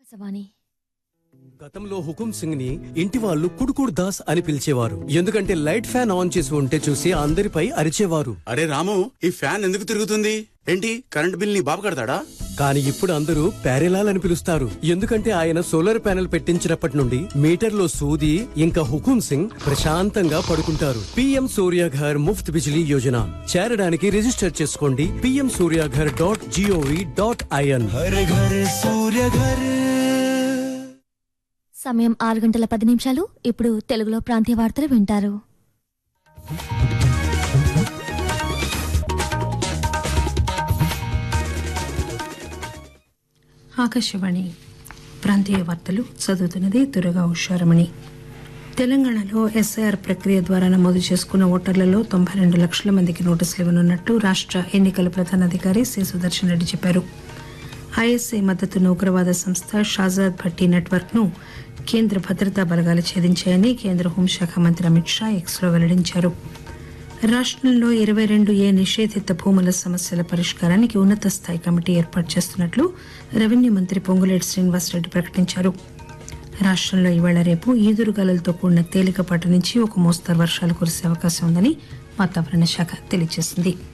ఆకాశవాణి గతంలో హుకుం సింగ్ ని ఇంటి వాళ్ళు కుడుకుడు దాస్ అని పిలిచేవారు ఎందుకంటే లైట్ ఫ్యాన్ ఆన్ చేసి ఉంటే చూసి అందరిపై అరిచేవారు అరే రాము ఈ ఫ్యాన్ ఎందుకు తిరుగుతుంది ఏంటి కరెంట్ బిల్ నీ బాబు కడతాడా కానీ ఇప్పుడు అందరూ ప్యారెలాల్ అని పిలుస్తారు ఎందుకంటే ఆయన సోలార్ ప్యానెల్ పెట్టించినప్పటి నుండి మీటర్లో సూది ఇంకా హుకుం సింగ్ ప్రశాంతంగా పడుకుంటారు పిఎం సూర్యాఘర్ ముఫ్త్ బిజిలీ యోజన చేరడానికి రిజిస్టర్ చేసుకోండి PM Surya Ghar dot GOV dot IN సమయం ఆరు గంటల పది నిమిషాలు ఇప్పుడు తెలుగులో ప్రాంతీయ వార్తలు వింటారు ఆకాశవాణి ప్రాంతీయ వార్తలు చదువుతున్నది దురగా ఉషారమణి తెలంగాణలో ఎస్ఐఆర్ ప్రక్రియ ద్వారా నమోదు చేసుకున్న ఓటర్లలో తొంభై రెండు లక్షల మందికి నోటీసులు ఇవ్వనున్నట్టు రాష్ట్ర ఎన్నికల ప్రధానాధికారి సి సుదర్శన్ రెడ్డి చెప్పారు ఐఎస్ఐ మద్దతున్న ఉగ్రవాద సంస్థ షాజాద్ భట్టి నెట్వర్క్ ను కేంద్ర భద్రతా బలగాలు ఛేదించాయని కేంద్ర హోంశాఖ మంత్రి అమిత్ షా ఎక్స్లో వెల్లడించారు రాష్ట్రంలో ఇరవై రెండు ఏ నిషేధిత భూముల సమస్యల పరిష్కారానికి ఉన్నత స్థాయి కమిటీ ఏర్పాటు చేస్తున్నట్లు రెవెన్యూ మంత్రి పొంగులేటి శ్రీనివాసరెడ్డి ప్రకటించారు రాష్ట్రంలో ఇవాళ రేపు ఈదురుగాలులతో కూడిన తేలికపాటి నుంచి ఒక మోస్తరు వర్షాలు కురిసే అవకాశం ఉందని వాతావరణ శాఖ తెలియజేసింది